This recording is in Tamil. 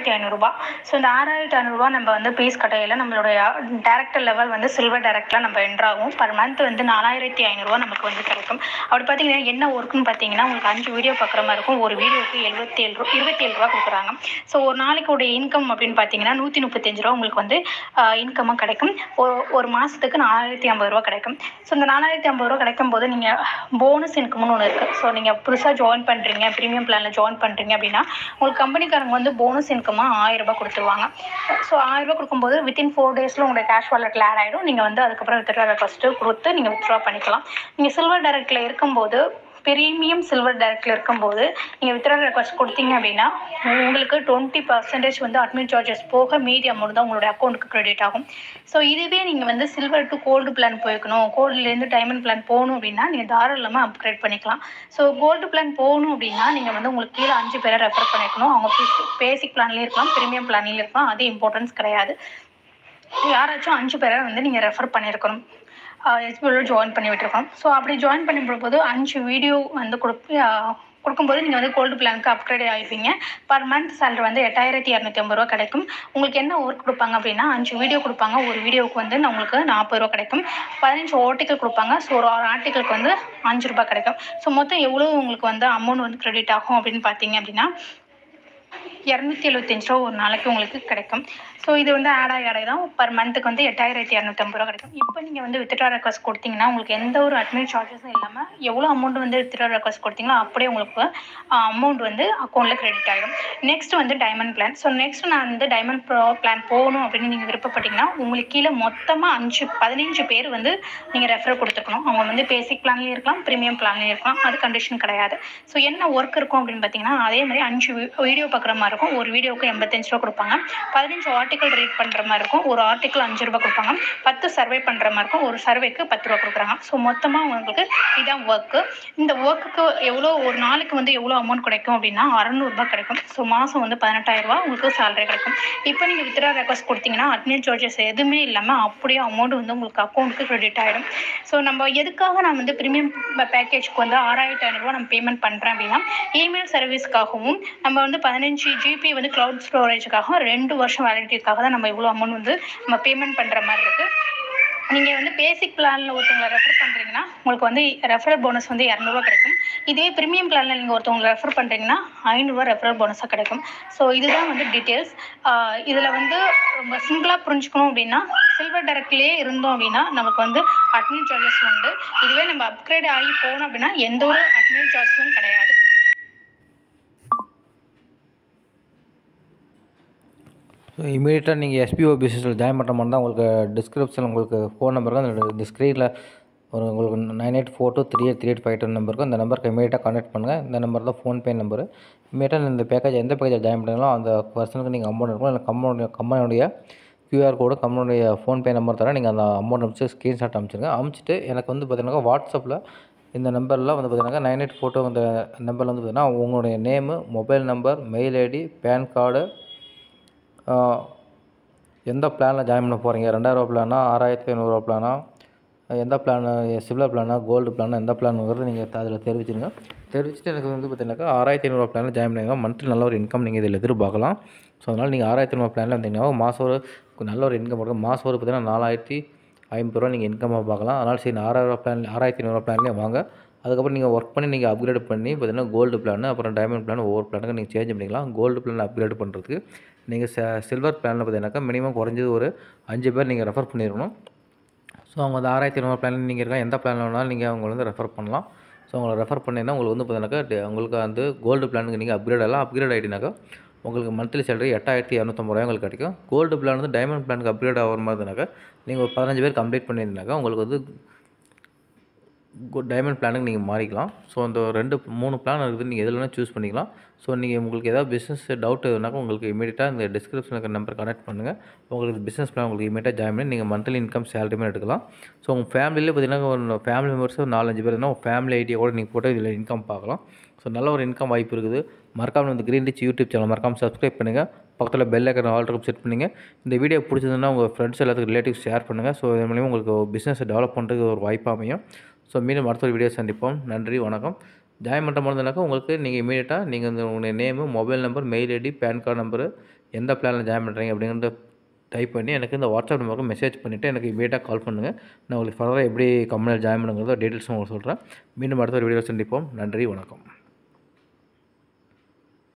ஆறாயிரத்தி ஐநூறுரூபா ஸோ இந்த ஆறாயிரத்தி ஐநூறுரூவா நம்ம வந்து பீஸ் கட்டையில் நம்மளுடைய டேரக்டர் லெவல் வந்து சில்வர் டேரக்டில் நம்ம என்ட்ராகும் பர் மந்த் வந்து நாலாயிரத்தி ஐநூறுரூவா நமக்கு வந்து கிடைக்கும் அப்படி பார்த்தீங்கன்னா என்ன ஒர்க்குன்னு பார்த்தீங்கன்னா உங்களுக்கு அஞ்சு வீடியோ பார்க்குற மாதிரி இருக்கும் ஒரு வீடியோவுக்கு எழுபத்தி ஏழு ரூபா இருபத்தி ஏழு ரூபா கொடுக்குறாங்க ஸோ ஒரு நாளைக்கு உடைய இன்கம் அப்படின்னு பார்த்தீங்கன்னா நூற்றி முப்பத்தஞ்சு ரூபா உங்களுக்கு வந்து இன்கமாக கிடைக்கும் ஒரு ஒரு மாதத்துக்கு நாலாயிரத்தி ஐம்பது ரூபா கிடைக்கும் ஸோ இந்த நாலாயிரத்தி ஐம்பது ரூபா கிடைக்கும் போது நீங்கள் போனஸ் இன்கம்னு ஒன்று இருக்குது ஸோ நீங்கள் புதுசாக ஜாயின் பண்ணுறீங்க ப்ரீமியம் பிளானில் ஜாயின் பண்ணுறீங்க அப்படின்னா உங்களுக்கு கம்பெனிக்காரங்க வந்து போனஸ் இன்கமாக ஆயிரம் ரூபாய் கொடுத்துருவாங்க ஸோ ஆயிரம் ரூபாய் கொடுக்கும்போது வித்தின் ஃபோர் டேஸில் உங்களுடைய கேஷ் வாலெட்டில் ஆட் ஆகிடும் நீங்கள் வந்து அதுக்கப்புறம் வித்ட்ரா ரெக்வஸ்ட்டு கொடுத்து நீங்கள் வித்ட்ரா பண்ணிக்கலாம் நீங்கள் சில்வர் டேரக்டில் இருக்கும்போது ப்ரீமியம் சில்வர் டேரக்டில் இருக்கும்போது நீங்கள் வித்ட்ரா ரெக்வஸ்ட் கொடுத்தீங்க அப்படின்னா உங்களுக்கு டுவெண்ட்டி பர்சன்டேஜ் வந்து அட்மிட் சார்ஜஸ் போக மீதி அமௌண்ட் தான் உங்களோட அக்கௌண்ட்டுக்கு கிரெடிட் ஆகும் ஸோ இதுவே நீங்கள் வந்து சில்வர் டு கோல்டு பிளான் போய்க்கணும் கோல்டுலேருந்து டைமண்ட் பிளான் போகணும் அப்படின்னா நீங்கள் தாராளமாக அப்கிரேட் பண்ணிக்கலாம் ஸோ கோல்டு பிளான் போகணும் அப்படின்னா நீங்கள் வந்து உங்களுக்கு கீழே அஞ்சு பேரை ரெஃபர் பண்ணிக்கணும் அவங்க பேசிக் பிளான்லேயும் இருக்கலாம் ப்ரீமியம் பிளான்லேயும் இருக்கலாம் அது இம்பார்ட்டன்ஸ் கிடையாது யாராச்சும் அஞ்சு பேரை வந்து நீங்கள் ரெஃபர் பண்ணியிருக்கணும் எஸ்பிஓவில் ஜாயின் பண்ணி விட்டுருக்கோம் ஸோ அப்படி ஜாயின் பண்ணி போது அஞ்சு வீடியோ வந்து கொடுப்பு கொடுக்கும்போது நீங்கள் வந்து கோல்டு பிளானுக்கு அப்கிரேட் ஆகிப்பீங்க பர் மந்த் சேலரி வந்து எட்டாயிரத்தி இரநூத்தி ஐம்பது ரூபா கிடைக்கும் உங்களுக்கு என்ன ஒர்க் கொடுப்பாங்க அப்படின்னா அஞ்சு வீடியோ கொடுப்பாங்க ஒரு வீடியோவுக்கு வந்து உங்களுக்கு நாற்பது ரூபா கிடைக்கும் பதினஞ்சு ஆர்டிக்கல் கொடுப்பாங்க ஸோ ஒரு ஆர்டிக்கலுக்கு வந்து அஞ்சு ரூபாய் கிடைக்கும் ஸோ மொத்தம் எவ்வளோ உங்களுக்கு வந்து அமௌண்ட் வந்து கிரெடிட் ஆகும் அப்படின்னு பார்த்தீங்க அப்படின்னா இரநூத்தி எழுபத்தஞ்சு ரூபா ஒரு நாளைக்கு உங்களுக்கு கிடைக்கும் ஸோ இது வந்து ஆட் ஆகி ஆடாகி தான் பர் மந்த்துக்கு வந்து எட்டாயிரத்தி இரநூத்தம்பது ரூபா கிடைக்கும் இப்போ நீங்கள் வந்து வித்ட்ரா ரெக்வஸ்ட் கொடுத்தீங்கன்னா உங்களுக்கு எந்த ஒரு அட்மிட் சார்ஜஸும் இல்லாமல் எவ்வளோ அமௌண்ட் வந்து வித்ட்ரா ரெக்வஸ்ட் கொடுத்தீங்களோ அப்படியே உங்களுக்கு அமௌண்ட் வந்து அக்கௌண்ட்டில் கிரெடிட் ஆகிடும் நெக்ஸ்ட் வந்து டைமண்ட் பிளான் ஸோ நெக்ஸ்ட் நான் வந்து டைமண்ட் ப்ரோ பிளான் போகணும் அப்படின்னு நீங்கள் விருப்பப்பட்டீங்கன்னா உங்களுக்கு கீழே மொத்தமாக அஞ்சு பதினஞ்சு பேர் வந்து நீங்கள் ரெஃபர் கொடுத்துருக்கணும் அவங்க வந்து பேசிக் பிளான்லேயும் இருக்கலாம் ப்ரீமியம் பிளான்லேயும் இருக்கலாம் அது கண்டிஷன் கிடையாது ஸோ என்ன ஒர்க் இருக்கும் அப்படின்னு பார்த்தீங்கன்னா அதே மாதிரி அஞ்சு வீடியோ பார்க்குற மாதிரி இருக்கும் ஒரு வீடியோவுக்கு எண்பத்தஞ்சு ரூபா கொடுப்பாங்க பதினஞ்சு ஆர்டிக்கல் ரீட் பண்ணுற மாதிரி இருக்கும் ஒரு ஆர்டிக்கல் அஞ்சு ரூபா கொடுப்பாங்க பத்து சர்வே பண்ணுற மாதிரி இருக்கும் ஒரு சர்வேக்கு பத்து ரூபா கொடுக்குறாங்க ஸோ மொத்தமாக உங்களுக்கு இதான் ஒர்க்கு இந்த ஒர்க்குக்கு எவ்வளோ ஒரு நாளைக்கு வந்து எவ்வளோ அமௌண்ட் கிடைக்கும் அப்படின்னா அறநூறுபா கிடைக்கும் ஸோ மாதம் வந்து பதினெட்டாயிரம் ரூபா உங்களுக்கு சேலரி கிடைக்கும் இப்போ நீங்கள் வித்ரா ரெக்வஸ்ட் கொடுத்தீங்கன்னா அட்மின் சார்ஜஸ் எதுவுமே இல்லாமல் அப்படியே அமௌண்ட் வந்து உங்களுக்கு அக்கௌண்ட்டுக்கு கிரெடிட் ஆகிடும் ஸோ நம்ம எதுக்காக நான் வந்து ப்ரீமியம் பேக்கேஜ்க்கு வந்து ஆறாயிரத்தி ஐநூறுரூவா நம்ம பேமெண்ட் பண்ணுறேன் அப்படின்னா இமெயில் சர்வீஸ்க்காகவும் நம்ம வந்து பதினஞ்சு ஜிபி வந்து க்ளவுட் ஸ்டோரேஜுக்காக ரெண்டு வருஷம் வேலிடிட்டிக்காக தான் நம்ம இவ்வளோ அமௌண்ட் வந்து நம்ம பேமெண்ட் பண்ணுற மாதிரி இருக்குது நீங்கள் வந்து பேசிக் பிளானில் ஒருத்தவங்களை ரெஃபர் பண்ணுறீங்கன்னா உங்களுக்கு வந்து ரெஃபரல் போனஸ் வந்து இரநூறுவா கிடைக்கும் இதே ப்ரீமியம் பிளானில் நீங்கள் ஒருத்தவங்களை ரெஃபர் பண்ணுறீங்கன்னா ஐநூறுரூவா ரெஃபரல் போனஸாக கிடைக்கும் ஸோ இதுதான் வந்து டீட்டெயில்ஸ் இதில் வந்து ரொம்ப சிம்பிளாக புரிஞ்சுக்கணும் அப்படின்னா சில்வர் டேரக்ட்லேயே இருந்தோம் அப்படின்னா நமக்கு வந்து அட்மின் சார்ஜஸ் உண்டு இதுவே நம்ம அப்கிரேட் ஆகி போனோம் அப்படின்னா எந்த ஒரு அட்மின் சார்ஜஸும் கிடையாது ஸோ இமீடியட்டாக நீங்கள் எஸ்பிஓ பிசினஸில் ஜாயின் பண்ணுற மாதிரி தான் உங்களுக்கு டிஸ்கிரிப்ஷனில் உங்களுக்கு ஃபோன் நம்பர் அந்த இந்த ஸ்க்ரீனில் ஒரு உங்களுக்கு nine eight four two three eight three eight five two நம்பருக்கு இந்த நம்பருக்கு இமீடியட்டாக கான்டாக்ட் பண்ணுங்கள் இந்த நம்பர் தான் ஃபோன்பே நம்பர் இமீடியட்டாக இந்த பேக்கேஜ் எந்த பேக்கேஜில் ஜாயின் பண்ணுறீங்களோ அந்த பர்சனுக்கு நீங்கள் அமௌண்ட் இருக்கும் இல்லை கம்பெனி கம்பெனியுடைய கியூஆர் கோடு கம்பெனியுடைய ஃபோன்பே நம்பர் தரேன் நீங்கள் அந்த அமௌண்ட் அனுப்பிச்சு ஸ்க்ரீன்ஷாட் அனுப்பிச்சிருங்க அனுப்பிச்சிட்டு எனக்கு வந்து பார்த்தீங்கன்னா வாட்ஸ்அப்பில் இந்த நம்பரில் வந்து பார்த்தீங்கன்னா நைன் எயிட் ஃபோட்டோ அந்த நம்பரில் வந்து பார்த்தீங்கன்னா உங்களுடைய name mobile number mail ID PAN card எந்த பிளானில் ஜாயின் பண்ண போகிறீங்க ரெண்டாயிரரூவா பிளானா ஆறாயிரத்தி ஐநூறுரூவா பிளானா எந்த பிளான் சில்வர் பிளானா கோல்டு பிளானா எந்த பிளானுங்கிறது நீங்கள் அதில் தெரிவிச்சிருங்க தெரிவிச்சுட்டு எனக்கு வந்து பார்த்தீங்கன்னாக்கா ஆறாயிரத்தி ஐநூறுரூவா பிளானில் ஜாயின் பண்ணிங்கன்னா மந்த்லி நல்ல ஒரு இன்கம் நீங்கள் இதில் எதிர்பார்க்கலாம் ஸோ அதனால் நீங்கள் ஆறாயிரத்தி ஐநூறு பிளானில் வந்தீங்கன்னா மாதம் ஒரு நல்ல ஒரு இன்கம் இருக்கும் மாதம் ஒரு பார்த்தீங்கன்னா நாலாயிரத்தி ஐம்பது ரூபா நீங்கள் இன்கமாக பார்க்கலாம் அதனால் சரி ஆறாயிரம் பிளான் ஆறாயிரத்தி ஐநூறுரூவா பிளான்லேயே வாங்க அதுக்கப்புறம் நீங்கள் ஒர்க் பண்ணி நீங்கள் அப்கிரேட் பண்ணி பார்த்தீங்கன்னா கோல்டு பிளான் அப்புறம் டைமண்ட் பிளான் ஒவ்வொரு பிளானுக்கு நீங்கள் சேஞ்ச் பண்ணிக்கலாம் கோல்டு பிளான் அப்கிரேட் பண்ணுறதுக்கு நீங்கள் சில்வர் பிளானில் பார்த்தீங்கன்னாக்கா மினிமம் குறைஞ்சது ஒரு அஞ்சு பேர் நீங்கள் ரெஃபர் பண்ணியிருக்கணும் ஸோ அவங்க அந்த ஆறாயிரத்தி ஐநூறு பிளான் நீங்கள் இருக்காங்க எந்த பிளான் வேணாலும் நீங்கள் அவங்களை வந்து ரெஃபர் பண்ணலாம் ஸோ உங்களை ரெஃபர் பண்ணிங்கன்னா உங்களுக்கு வந்து பார்த்தீங்கன்னாக்கா உங்களுக்கு வந்து கோல்டு பிளானுக்கு நீங்கள் அப்கிரேட் ஆகலாம் அப்கிரேட் ஆகிட்டினாக்கா உங்களுக்கு மந்த்லி சேலரி எட்டாயிரத்தி இரநூத்தம்பது ரூபாய் உங்களுக்கு கிடைக்கும் கோல்டு பிளான் வந்து டைமண்ட் பிளானுக்கு அப்கிரேட் ஆகிற மாதிரி இருந்தாக்கா நீங்கள் ஒரு பதினஞ்சு பேர் கம்ப்ளீட் பண்ணியிருந்தாக்கா உங்களுக்கு வந்து டைமண்ட் பிளானுக்கு நீங்கள் மாறிக்கலாம் ஸோ அந்த ரெண்டு மூணு பிளான் இருக்குது நீங்கள் எதில் வேணால் சூஸ் பண்ணிக்கலாம் ஸோ நீங்கள் உங்களுக்கு ஏதாவது பிஸ்னஸ் டவுட் எதுனாக்கா உங்களுக்கு இமீடியட்டாக இந்த டிஸ்கிரிப்ஷனில் இருக்கிற நம்பர் கனெக்ட் பண்ணுங்கள் உங்களுக்கு பிஸ்னஸ் பிளான் உங்களுக்கு இமீடியட்டாக ஜாயின் பண்ணி நீங்கள் மந்த்லி இன்கம் சேலரி மாதிரி எடுக்கலாம் ஸோ உங்கள் ஃபேமிலியிலே பார்த்தீங்கன்னா ஒரு ஃபேமிலி மெம்பர்ஸ் ஒரு நாலஞ்சு பேர் இருந்தால் உங்கள் ஃபேமிலி ஐடியா கூட நீங்கள் போட்டு இதில் இன்கம் பார்க்கலாம் ஸோ நல்ல ஒரு இன்கம் வாய்ப்பு இருக்குது மறக்காமல் இந்த க்ரீன் டிச் யூடியூப் சேனல் மறக்காமல் சப்ஸ்கிரைப் பண்ணுங்கள் பக்கத்தில் பெல் ஐக்கன் ஆல் இருக்கும் செட் பண்ணுங்கள் இந்த வீடியோ பிடிச்சதுன்னா உங்கள் ஃப்ரெண்ட்ஸ் எல்லாத்துக்கும் ரிலேட்டிவ்ஸ் ஷேர் பண்ணுங்கள் ஸோ இதன் மூலியமாக உங்களுக்கு பிஸ்னஸை டெவலப் பண்ணுறதுக்கு ஒரு வாய்ப்பு அமையும் ஸோ மீண்டும் அடுத்த ஒரு வீடியோ சந்திப்போம் நன்றி வணக்கம் ஜாயின் பண்ணுற மாதிரி இருந்தாக்கா உங்களுக்கு நீங்கள் இமீடியட்டாக நீங்கள் இந்த உங்களுடைய name mobile number mail ID PAN card number எந்த பிளானில் ஜாயின் பண்ணுறீங்க அப்படிங்கிறத டைப் பண்ணி எனக்கு இந்த வாட்ஸ்அப் நம்பருக்கு மெசேஜ் பண்ணிவிட்டு எனக்கு இமீடியட்டாக கால் பண்ணுங்கள் நான் உங்களுக்கு ஃபர்தராக எப்படி கம்பெனியில் ஜாயின் பண்ணுங்கிறத டீட்டெயில்ஸ் உங்களுக்கு சொல்கிறேன் மீண்டும் அடுத்த ஒரு வீடியோ சந்திப்போம் நன்றி வணக்கம்